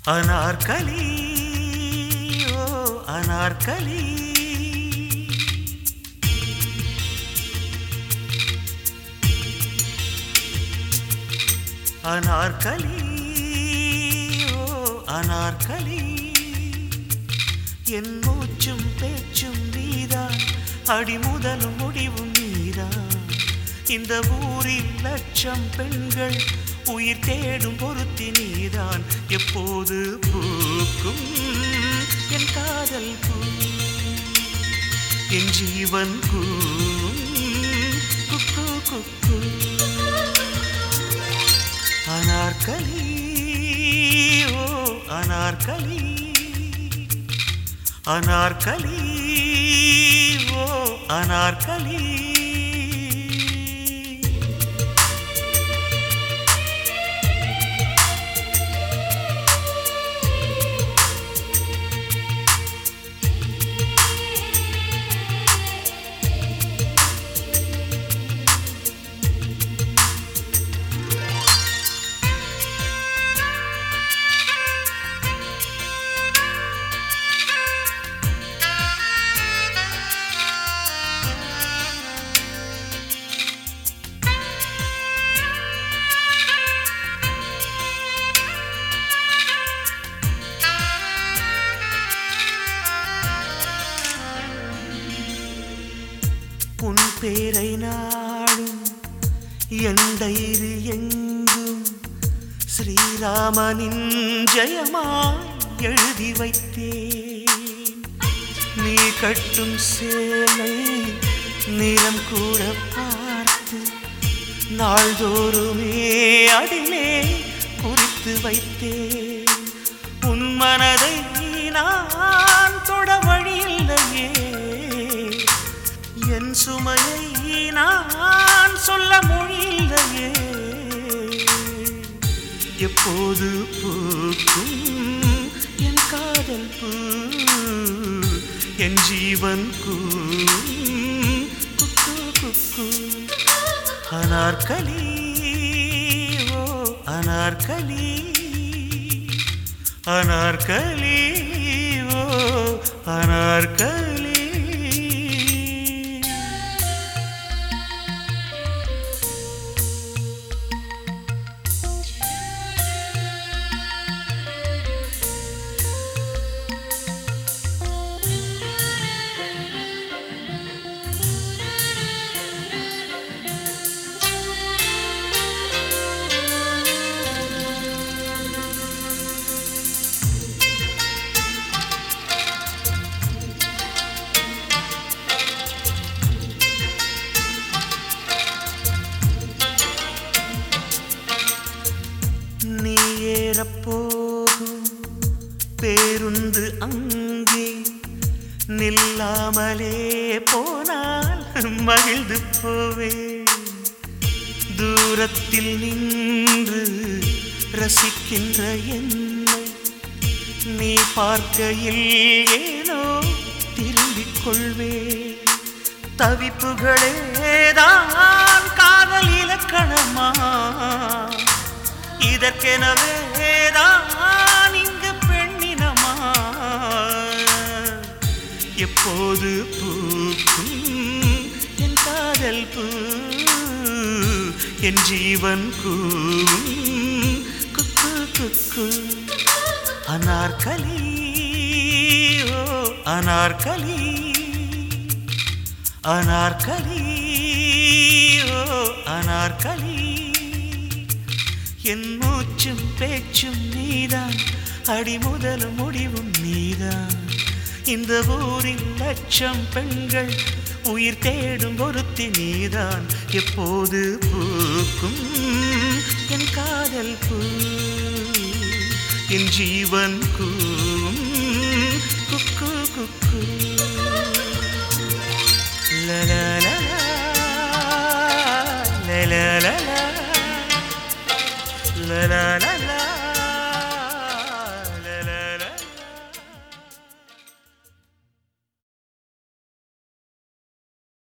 அனார்கலி ஓ அனார்கலி அனார்கலி ஓ அனார்கலி என் மூச்சும் பேச்சும் நீதான் அடிமுதலும் முடிவும் நீதான் இந்த ஊரில் லட்சம் பெண்கள் உயிர் தேடும் பொருத்தி நீதான் எப்போது பூக்கும் என் காதல் பூ என் ஜீவன் கூ குக்கு குக்கு அனார்கலி ஓ அனார்கலி அனார்கலி ஓ அனார்கலி உன் பேரை நாடும் என் டைரி எங்கும் ஸ்ரீராமனின் ஜெயமாய் எழுதி வைத்தேன் நீ கட்டும் சேலை நிறம் கூட பார்த்து நாள்தோறுமே அதிலே குறித்து வைத்தேன் உன் மனதை நான் தொட வழியில்லையே என் சுமையை நான் சொல்ல மொழியில்லையே எப்போது பூக்கும் என் காதல் பூ என் ஜீவன் கூ குக்கு குக்கு அனார்கலி ஓ அனார்கலி அனார்கலி ஓ அனார்கலி நீ ஏறப்போகும் பேருந்து அங்கே நில்லாமலே போனால் மகிழ்ந்து போவேன் தூரத்தில் நின்று ரசிக்கின்ற என்னை நீ பார்க்கையில் ஏனோ திரும்பிக் கொள்வேன் தவிப்புகளேதான் காதல் இலக்கணமா இதற்கெனவேதான் இங்கு பெண்ணினமா எப்போது பூக்கும் என் காதல் பூ என் ஜீவன் கூவும் குக்கு குக்கு அனார்கலி ஓ அனார்கலி அனார்கலி ஓ அனார்கலி என் மூச்சும் பேச்சும் நீதான் அடிமுதலும் முடிவும் நீதான் இந்த ஊரில் லட்சம் பெண்கள் உயிர் தேடும் ஒருத்தி நீதான் எப்போது பூக்கும் என் காதல் பூ என் ஜீவன் கூவும் குக்கு குக்கு லலலலா